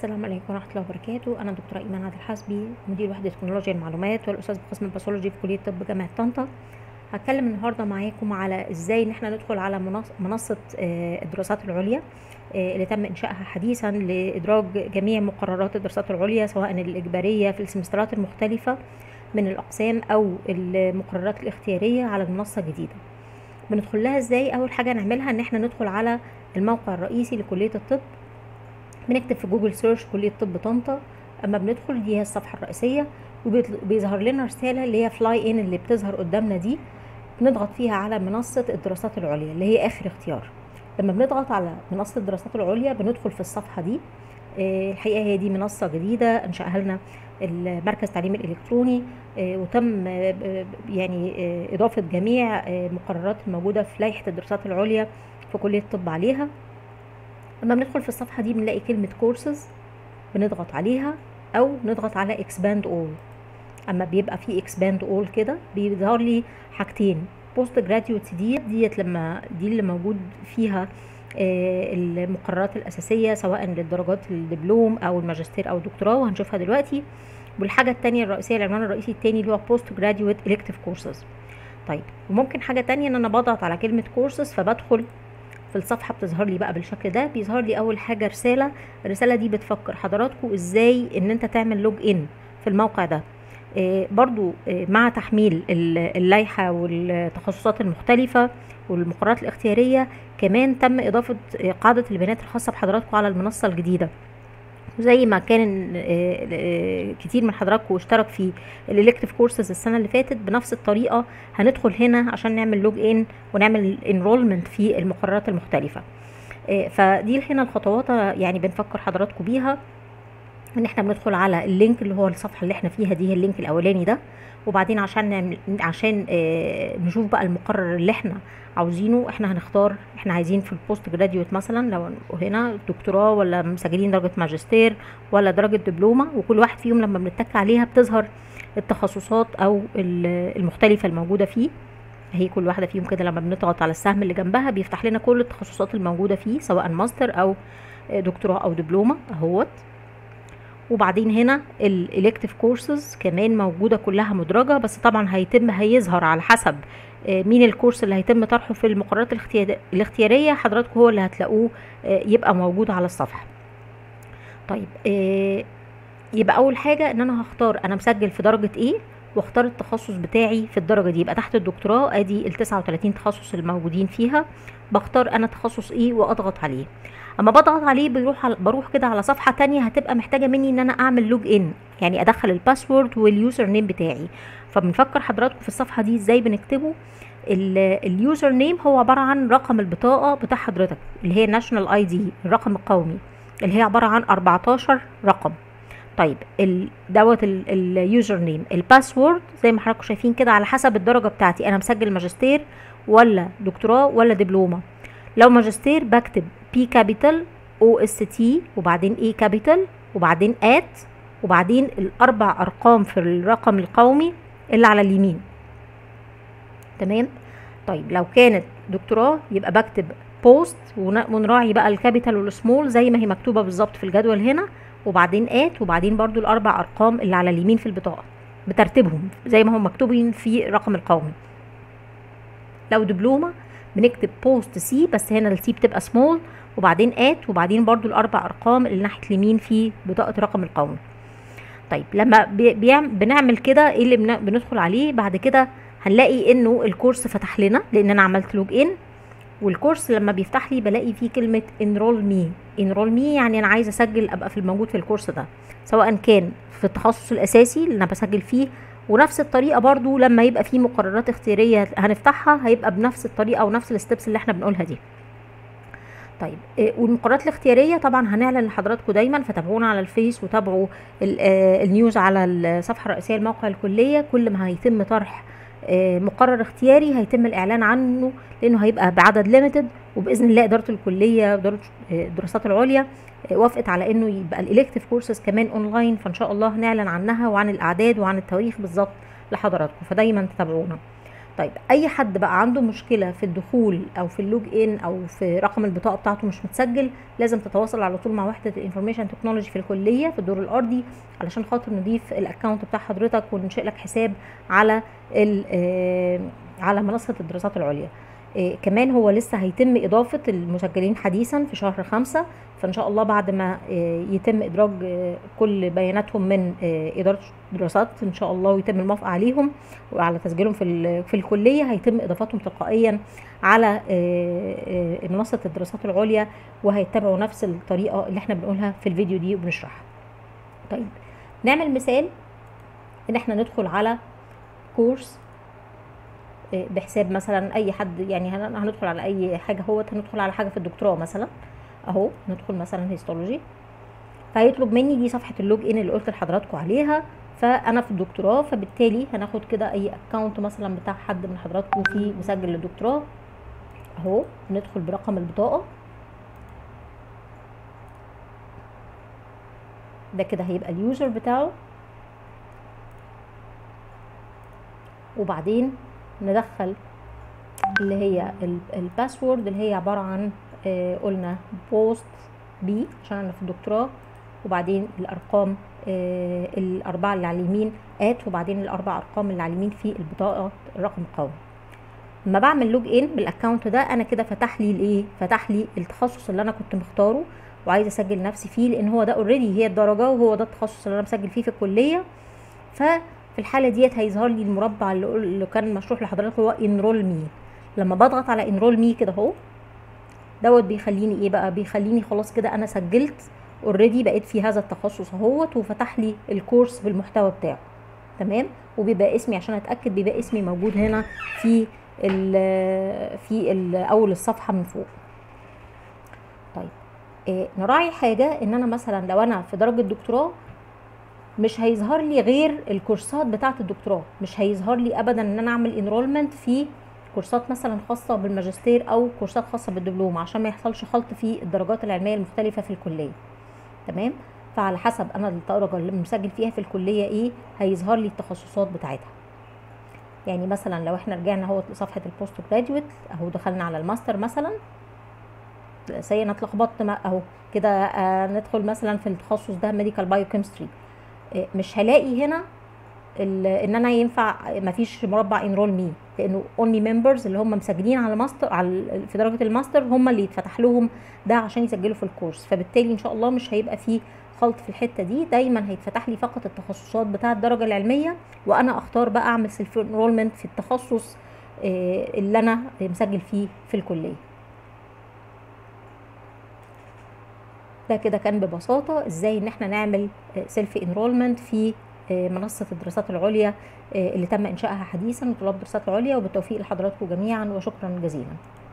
السلام عليكم ورحمة الله وبركاته أنا دكتورة إيمان عادل حسبي مدير وحدة تكنولوجيا المعلومات والأستاذ بقسم الباثولوجي في كلية طب جامعة طنطا هتكلم النهاردة معاكم على إزاي إن احنا ندخل على منص- منصة آه، الدراسات العليا آه، اللي تم إنشائها حديثا لإدراج جميع مقررات الدراسات العليا سواء الإجبارية في السمسترات المختلفة من الأقسام أو المقررات الاختيارية على المنصة الجديدة بندخل لها إزاي أول حاجة نعملها إن احنا ندخل على الموقع الرئيسي لكلية الطب بنكتب في جوجل سيرش كلية طب طنطا اما بندخل دي هي الصفحة الرئيسية وبيظهر لنا رسالة اللي هي فلاي ان اللي بتظهر قدامنا دي بنضغط فيها على منصة الدراسات العليا اللي هي اخر اختيار لما بنضغط على منصة الدراسات العليا بندخل في الصفحة دي آه، الحقيقة هي دي منصة جديدة انشأها لنا المركز التعليمي الإلكتروني آه، وتم آه، ب- يعني آه، إضافة جميع آه، المقررات الموجودة في لائحة الدراسات العليا في كلية الطب عليها لما بندخل في الصفحة دي بنلاقي كلمة كورسز بنضغط عليها أو نضغط على expand all أما بيبقى في expand all كده بيظهر لي حاجتين post graduate ديت ديت لما دي اللي موجود فيها آه، المقررات الأساسية سواء للدرجات الدبلوم أو الماجستير أو الدكتوراه وهنشوفها دلوقتي والحاجة التانية الرئيسية العنوان الرئيسي التاني اللي هو post graduate elective courses طيب وممكن حاجة تانية ان انا بضغط على كلمة كورسز فبدخل في الصفحة بتظهر لي بقى بالشكل ده بيظهر لي أول حاجة رسالة الرسالة دي بتفكر حضراتكم ازاي ان انت تعمل لوج ان في الموقع ده آه، برضو آه، مع تحميل ال- اللائحة والتخصصات المختلفة والمقررات الاختيارية كمان تم إضافة آه، قاعدة البيانات الخاصة بحضراتكم على المنصة الجديدة وزي ما كان آه، آه، كتير من حضراتكم اشترك في الالكتيف كورسز السنه اللي فاتت بنفس الطريقه هندخل هنا عشان نعمل لوج ان ونعمل انرولمنت في المقررات المختلفه آه، فدي هنا الخطوات يعني بنفكر حضراتكم بيها ان احنا بندخل على اللينك اللي هو الصفحه اللي احنا فيها دي هي اللينك الاولاني ده وبعدين عشان نعمل عشان آه، نشوف بقى المقرر اللي احنا عاوزينه احنا هنختار احنا عايزين في البوست جراديويت مثلا لو هنا دكتوراه ولا مسجلين درجه ماجستير ولا درجه دبلومه وكل واحد فيهم لما بنتك عليها بتظهر التخصصات او ال- المختلفه الموجوده فيه هي كل واحده فيهم كده لما بنضغط على السهم اللي جنبها بيفتح لنا كل التخصصات الموجوده فيه سواء ماستر او دكتوراه او دبلومه اهوت وبعدين هنا الالكتيف كورسز كمان موجوده كلها مدرجه بس طبعا هيتم هيظهر على حسب آه، مين الكورس اللي هيتم طرحه في المقررات الاختيار- الاختياريه حضراتكم هو اللي هتلاقوه آه، يبقى موجود على الصفحه طيب آه، يبقى اول حاجه ان انا هختار انا مسجل في درجه ايه واختار التخصص بتاعي في الدرجه دي يبقى تحت الدكتوراه ادي ال 39 تخصص الموجودين فيها بختار انا تخصص ايه واضغط عليه اما بضغط عليه بيروح على بروح كده على صفحه تانية هتبقى محتاجه مني ان انا اعمل لوج ان يعني ادخل الباسورد واليوزر نيم بتاعي فبنفكر حضراتكم في الصفحه دي ازاي بنكتبه اليوزر نيم هو عباره عن رقم البطاقه بتاع حضرتك اللي هي ناشونال اي دي الرقم القومي اللي هي عباره عن 14 رقم طيب ال- دوت اليوزر نيم الباسورد زي ما حضراتكم شايفين كده على حسب الدرجه بتاعتي انا مسجل ماجستير ولا دكتوراه ولا دبلومه لو ماجستير بكتب بي كابيتال او اس تي وبعدين اي كابيتال وبعدين ات وبعدين الاربع ارقام في الرقم القومي اللي على اليمين تمام طيب لو كانت دكتوراه يبقى بكتب بوست ونراعي بقى الكابيتال والسمول زي ما هي مكتوبه بالظبط في الجدول هنا وبعدين ات وبعدين برضو الاربع ارقام اللي على اليمين في البطاقه بترتيبهم زي ما هم مكتوبين في الرقم القومي لو دبلومه بنكتب بوست سي بس هنا السي بتبقى سمول وبعدين ات وبعدين برضو الاربع ارقام اللي ناحيه اليمين في بطاقه الرقم القومي طيب لما بي- بيعم بنعمل كده ايه اللي بن- بندخل عليه بعد كده هنلاقي انه الكورس فتح لنا لان انا عملت لوج ان والكورس لما بيفتح لي بلاقي فيه كلمة enroll me enroll me يعني أنا عايزة أسجل أبقى في الموجود في الكورس ده سواء كان في التخصص الأساسي اللي أنا بسجل فيه ونفس الطريقة برضو لما يبقى فيه مقررات اختيارية هنفتحها هيبقى بنفس الطريقة ونفس الستبس اللي احنا بنقولها دي طيب آه، والمقررات الاختيارية طبعا هنعلن لحضراتكم دايما فتابعونا على الفيس وتابعوا ال- آه، النيوز على الصفحة الرئيسية لموقع الكلية كل ما هيتم طرح آه، مقرر اختياري هيتم الإعلان عنه لأنه هيبقى بعدد ليميتد وبإذن الله إدارة الكلية إدارة آه، الدراسات العليا آه، وافقت على إنه يبقى الإلكتيف كورسز كمان أونلاين فإن شاء الله نعلن عنها وعن الأعداد وعن التواريخ بالظبط لحضراتكم فدايما تتابعونا طيب اي حد بقى عنده مشكله في الدخول او في اللوج ان او في رقم البطاقه بتاعته مش متسجل لازم تتواصل على طول مع وحده الانفورميشن تكنولوجي في الكليه في الدور الارضي علشان خاطر نضيف الاكونت بتاع حضرتك وننشئ لك حساب على على منصه الدراسات العليا إيه كمان هو لسه هيتم إضافة المسجلين حديثا في شهر خمسة فإن شاء الله بعد ما إيه يتم إدراج إيه كل بياناتهم من إدارة الدراسات إن شاء الله ويتم الموافقة عليهم وعلى تسجيلهم في, في الكلية هيتم إضافتهم تلقائيا على منصة الدراسات العليا وهيتبعوا نفس الطريقة اللي احنا بنقولها في الفيديو دي وبنشرحها طيب نعمل مثال إن احنا ندخل على كورس بحساب مثلا اي حد يعني هندخل على اي حاجه هو هندخل على حاجه في الدكتوراه مثلا اهو ندخل مثلا هيستولوجي فهيطلب مني دي صفحه اللوج ان اللي قلت لحضراتكم عليها فانا في الدكتوراه فبالتالي هناخد كده اي اكونت مثلا بتاع حد من حضراتكم فيه مسجل للدكتوراه اهو ندخل برقم البطاقه ده كده هيبقى اليوزر بتاعه وبعدين ندخل اللي هي الباسورد اللي هي عبارة عن آه قلنا بوست بي عشان انا في الدكتوراه وبعدين الارقام آه الاربعة اللي على اليمين ات وبعدين الاربع ارقام اللي على اليمين في البطاقة الرقم القومي لما بعمل لوج ان بالاكونت ده انا كده فتح لي الايه فتح لي التخصص اللي انا كنت مختاره وعايزه اسجل نفسي فيه لان هو ده اوريدي هي الدرجه وهو ده التخصص اللي انا مسجل فيه في الكليه ف في الحاله ديت هيظهر لي المربع اللي كان مشروح لحضرتك هو انرول مي لما بضغط على انرول مي كده اهو دوت بيخليني ايه بقى بيخليني خلاص كده انا سجلت اوريدي بقيت في هذا التخصص اهوت وفتح لي الكورس بالمحتوى بتاعه تمام وبيبقى اسمي عشان اتاكد بيبقى اسمي موجود هنا في ال في ال اول الصفحه من فوق طيب إيه نراعي حاجه ان انا مثلا لو انا في درجه دكتوراه مش هيظهر لي غير الكورسات بتاعه الدكتوراه مش هيظهر لي ابدا ان انا اعمل انرولمنت في كورسات مثلا خاصه بالماجستير او كورسات خاصه بالدبلوم عشان ما يحصلش خلط في الدرجات العلميه المختلفه في الكليه تمام فعلى حسب انا الدرجه اللي مسجل فيها في الكليه ايه هيظهر لي التخصصات بتاعتها يعني مثلا لو احنا رجعنا اهو لصفحه البوست جراديويت اهو دخلنا على الماستر مثلا سي انا اتلخبطت اهو كده آه ندخل مثلا في التخصص ده ميديكال بايو كيمستري مش هلاقي هنا ان انا ينفع مفيش مربع انرول مي لانه اونلي ممبرز اللي هم مسجلين على ماستر على في درجه الماستر هم اللي يتفتح لهم ده عشان يسجلوا في الكورس فبالتالي ان شاء الله مش هيبقى فيه خلط في الحته دي دايما هيتفتح لي فقط التخصصات بتاعه الدرجه العلميه وانا اختار بقى اعمل سيلف انرولمنت في التخصص اللي انا مسجل فيه في الكليه ده كده كان ببساطة ازاي ان احنا نعمل سيلف انرولمنت في منصة الدراسات العليا اللي تم انشائها حديثا لطلاب الدراسات العليا وبالتوفيق لحضراتكم جميعا وشكرا جزيلا